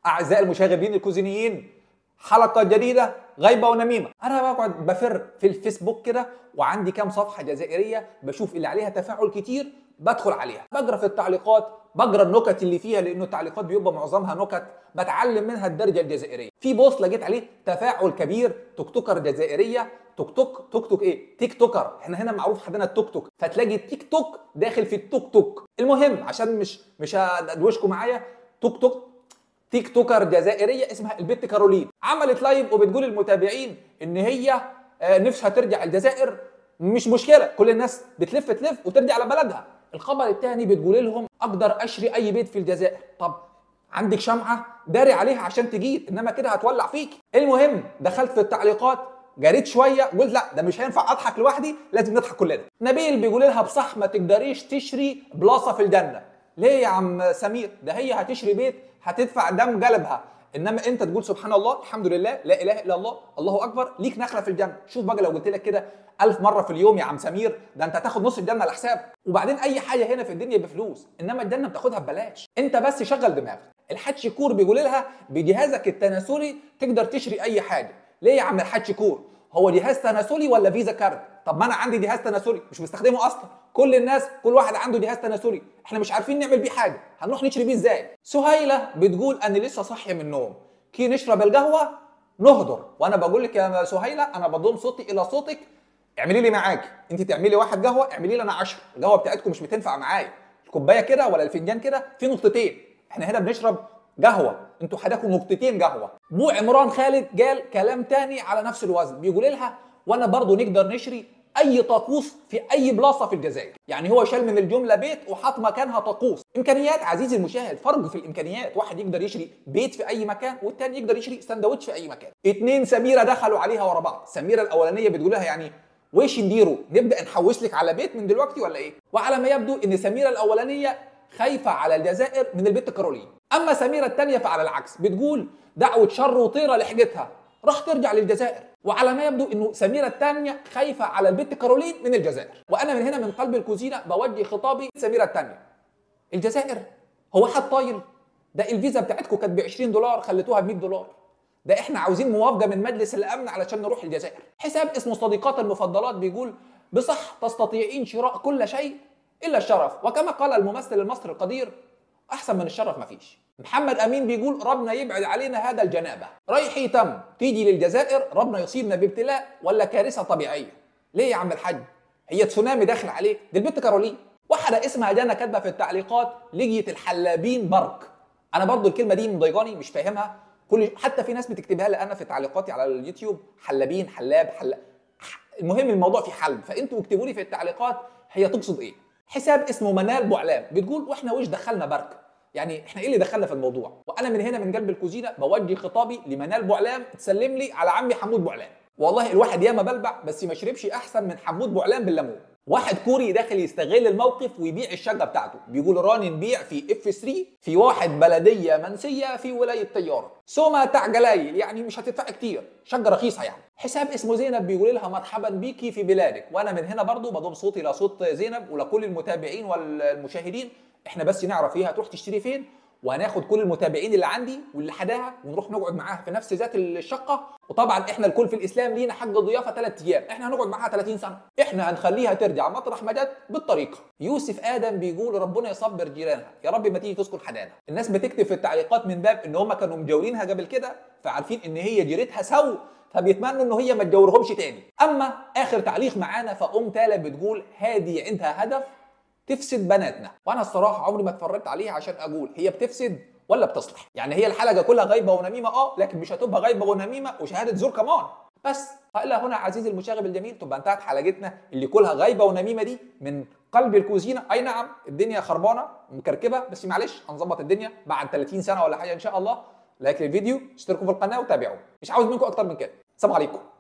اعزائي المشاغبين الكوزينيين حلقه جديده غيبه ونميمه انا بقعد بفر في الفيسبوك كده وعندي كام صفحه جزائريه بشوف اللي عليها تفاعل كتير بدخل عليها بقرا في التعليقات بقرا النكت اللي فيها لانه التعليقات بيبقى معظمها نكت بتعلم منها الدرجه الجزائريه في بوست لقيت عليه تفاعل كبير توك توكر جزائريه توك توك توك توك ايه تيك توكر احنا هنا معروف عندنا التوك توك فتلاقي التيك توك داخل في التوك توك المهم عشان مش مش هدوشكم معايا توك توك تيك توكر جزائريه اسمها البت كارولين عملت لايف وبتقول للمتابعين ان هي آه، نفسها ترجع الجزائر مش مشكله كل الناس بتلف تلف وترجع لبلدها الخبر الثاني بتقول لهم اقدر اشري اي بيت في الجزائر طب عندك شمعه داري عليها عشان تجيب انما كده هتولع فيك المهم دخلت في التعليقات جريت شويه قلت لا ده مش هينفع اضحك لوحدي لازم نضحك كلنا نبيل بيقول لها بصح ما تقدريش تشري بلاصه في الجنه ليه يا عم سمير ده هي هتشري بيت هتدفع دم قلبها انما انت تقول سبحان الله الحمد لله لا اله الا الله الله اكبر ليك نخله في الجنه شوف بقى لو قلت لك كده ألف مره في اليوم يا عم سمير ده انت هتاخد نص الجنه على حساب وبعدين اي حاجه هنا في الدنيا بفلوس انما الجنه بتاخدها ببلاش انت بس شغل دماغك الحاج شكور بيقول لها بجهازك التناسلي تقدر تشتري اي حاجه ليه يا عم الحاج شكور هو جهاز تناسلي ولا فيزا كارد طب ما انا عندي جهاز تناسلي مش بستخدمه اصلا كل الناس كل واحد عنده جهاز تناسلي احنا مش عارفين نعمل بيه حاجه هنروح نشتري بيه ازاي سهيله بتقول انا لسه صاحيه من النوم كي نشرب القهوه نهدر وانا بقول لك يا سهيله انا بضم صوتي الى صوتك اعملي لي معاكي انت تعملي واحد قهوه اعملي لي انا 10 القهوه بتاعتكم مش بتنفع معايا الكوبايه كده ولا الفنجان كده في نقطتين احنا هنا بنشرب قهوه انتوا حداكم نقطتين قهوه مو عمران خالد قال كلام تاني على نفس الوزن بيقول لها وانا برضو نقدر نشري اي طاقوس في اي بلاصه في الجزائر يعني هو شال من الجمله بيت وحط مكانها طاقوس امكانيات عزيزي المشاهد فرق في الامكانيات واحد يقدر يشتري بيت في اي مكان والتاني يقدر يشتري سندوتش في اي مكان اتنين سميره دخلوا عليها ورا بعض سميره الاولانيه بتقول لها يعني ويش نديروا نبدا نحوش لك على بيت من دلوقتي ولا ايه وعلى ما يبدو ان سميره الاولانيه خايفه على الجزائر من البت كارولين اما سميره الثانيه فعلى العكس بتقول دعوه شر وطيره لحجتها راح ترجع للجزائر وعلى ما يبدو انه سميره الثانيه خايفه على البت كارولين من الجزائر وانا من هنا من قلب الكوزينه بوجه خطابي سميره الثانيه الجزائر هو حد طايل ده الفيزا بتاعتكم كانت ب 20 دولار خليتوها ب 100 دولار ده احنا عاوزين موافقه من مجلس الامن علشان نروح الجزائر حساب اسمه صديقات المفضلات بيقول بصح تستطيعين شراء كل شيء الا الشرف وكما قال الممثل المصري القدير احسن من الشرف مفيش محمد امين بيقول ربنا يبعد علينا هذا الجنابه ريحي تم تيجي للجزائر ربنا يصيبنا بابتلاء ولا كارثه طبيعيه ليه يا عم الحاج هي تسونامي داخل عليك دي البنت كارولين واحده اسمها جانا كاتبه في التعليقات لجيه الحلابين برك انا برضو الكلمه دي مضايقاني مش فاهمها كل حتى في ناس بتكتبها لي انا في تعليقاتي على اليوتيوب حلابين حلاب حل المهم الموضوع فيه حلب فانتوا اكتبوا لي في التعليقات هي تقصد ايه حساب اسمه منال بوعلام بتقول واحنا وش دخلنا برك يعني احنا ايه اللي دخلنا في الموضوع وانا من هنا من قلب الكوزينه بوجه خطابي لمنال بوعلام تسلم لي على عمي حمود بوعلام والله الواحد ياما بلبع بس ما شربش احسن من حمود بوعلام بالليمون واحد كوري داخل يستغل الموقف ويبيع الشقه بتاعته بيقول راني نبيع في اف 3 في واحد بلديه منسيه في ولايه طياره سوما تاع قلايل يعني مش هتدفع كتير شقه رخيصه يعني حساب اسمه زينب بيقول لها مرحبا بيكي في بلادك وانا من هنا برضو بضم صوتي لصوت زينب ولكل المتابعين والمشاهدين احنا بس نعرف هي هتروح تشتري فين وهناخد كل المتابعين اللي عندي واللي حداها ونروح نقعد معاها في نفس ذات الشقه وطبعا احنا الكل في الاسلام لينا حق ضيافه ثلاث ايام احنا هنقعد معاها 30 سنه احنا هنخليها ترجع مطرح ما جت بالطريقه يوسف ادم بيقول ربنا يصبر جيرانها يا رب ما تيجي تسكن حدانا الناس بتكتب في التعليقات من باب ان هم كانوا مجاورينها قبل كده فعارفين ان هي جيرتها سو فبيتمنوا ان هي ما تجاورهمش تاني اما اخر تعليق معانا فام تالا بتقول هادي عندها هدف تفسد بناتنا وانا الصراحه عمري ما اتفرجت عليها عشان اقول هي بتفسد ولا بتصلح يعني هي الحلقه كلها غيبه ونميمه اه لكن مش هتبقى غيبه ونميمه وشهاده زور كمان بس فالى هنا عزيزي المشاغب الجميل تبقى انتهت حلقتنا اللي كلها غيبه ونميمه دي من قلب الكوزينه اي نعم الدنيا خربانه مكركبه بس معلش هنظبط الدنيا بعد 30 سنه ولا حاجه ان شاء الله لايك للفيديو اشتركوا في القناه وتابعوا مش عاوز منكم اكتر من كده السلام عليكم